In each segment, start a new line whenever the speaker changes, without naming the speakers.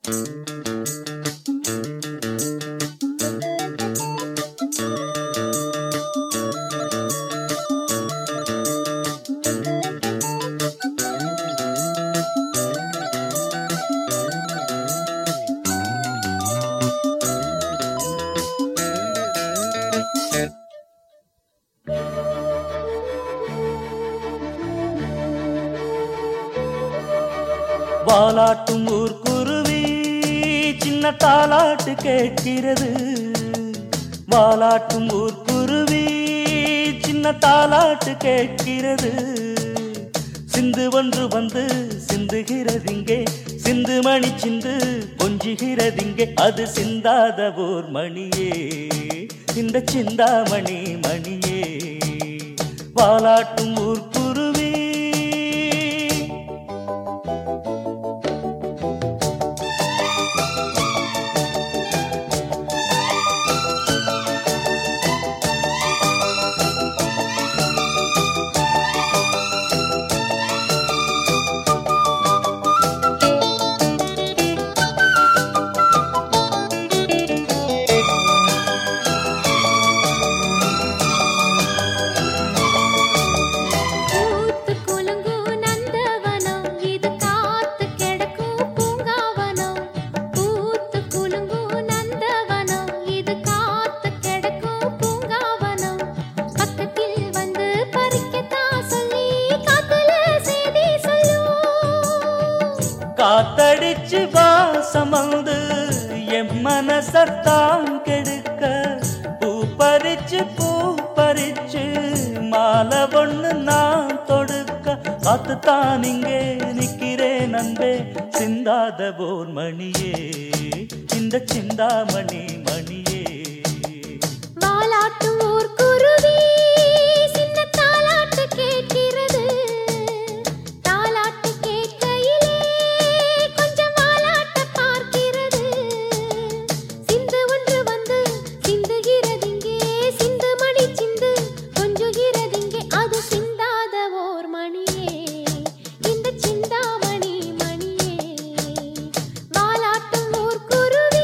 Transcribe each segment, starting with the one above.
வாலாட்டும் ஊர்க்குருவி சின்ன தாலாட்டு கேட்கிறது வாலாட்டும் ஊர்க்குருவி சின்ன தாலாட்டு கேட்கிறது சிந்து ஒன்று வந்து சிந்துகிறதிங்கே சிந்து மணி சிந்து கொஞ்சுகிறதிங்கே அது சிந்தாத ஓர் மணியே இந்த சிந்தாமணி மணியே வாலாட்டும் ஊர்க்குருவி
பூத்து குலுங்கும் நந்தவனம் இது காத்து கிடக்கும் பூங்காவனம் பூத்து குலுங்கும் நந்தவனம் இது காத்து கிடக்கும் பூங்காவனம் பக்கத்தில் வந்து பறிக்கத்தான் சொல்லி காத்துல செய்தி சொல்லும்
காத்தடிச்சு வாசம் வந்து என் மனசத்தான் கெடுக்க பூ பறிச்சு பூ பறிச்சு மாலை ஒண்ணு நான் தொடுக்க காத்துத்தான் இங்கே நிக்கிறேன் நண்பே சிந்தாத போர் மணியே இந்த சிந்தாமணி மணியே
வாலாட்டும் ஊர் குருவி சின்ன தாலாட்டு கேட்கிறது தாலாட்டு கேட்கையிலே கொஞ்சம் வாலாட்ட பார்க்கிறது சிந்து ஒன்று வந்து சிந்துகிறதிங்கே சிந்து மணி சிந்து கொஞ்சுகிறதிங்கே அது சிந்தாத ஓர் மணியே இந்த சிந்தாமணி மணியே வாலாட்டும் ஊர் குருவி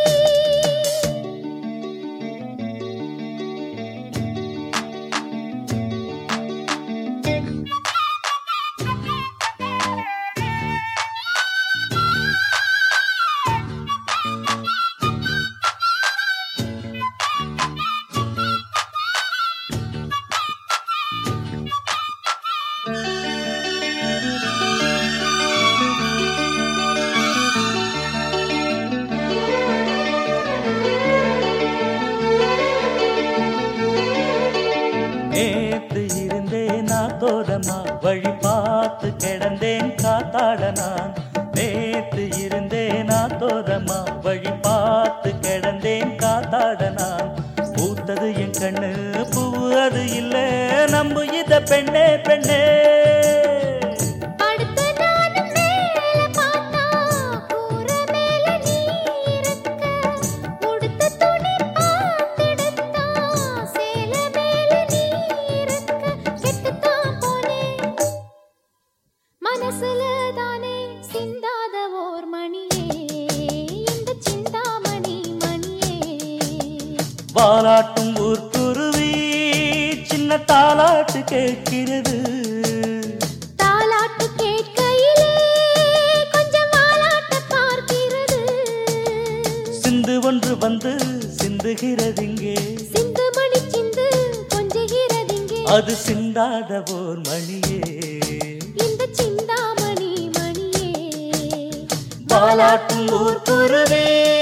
நேத்து இருந்தேன் நான் தோரமா வழி பார்த்து கிடந்தேன் காத்தாட நான் நேத்து இருந்தேன் நான் தோரமா வழி பார்த்து கிடந்தேன் காத்தாட நான் பூத்தது என் கண்ணு பூ அது இல்ல நம்பு இத பெண்ணே பெண்ணே
படுத்த நானும் மேல பார்த்தா கூர மேல நீ இருக்க உடுத்த துணி பார்த்தெடுத்தா சேல மேல நீ இருக்க கெட்டுத்தான் போனேன் மனசுல தானே சிந்தாத ஓர் மணியே இந்த சிந்தாமணி மணியே
வாலாட்டும் ஊர்க்குருவி சின்ன தாலாட்டு கேட்கிறது
தாலாட்டு கேட்கையிலே கொஞ்சம் வாலாட்ட பார்க்கிறது
சிந்து ஒன்று வந்து சிந்துகிறதிங்கே
சிந்து மணி சிந்து கொஞ்சுகிறதிங்கே
அது சிந்தாத ஓர் மணியே
இந்த சிந்தாமணி மணியே
பாலாட்டும் ஊர் குருவே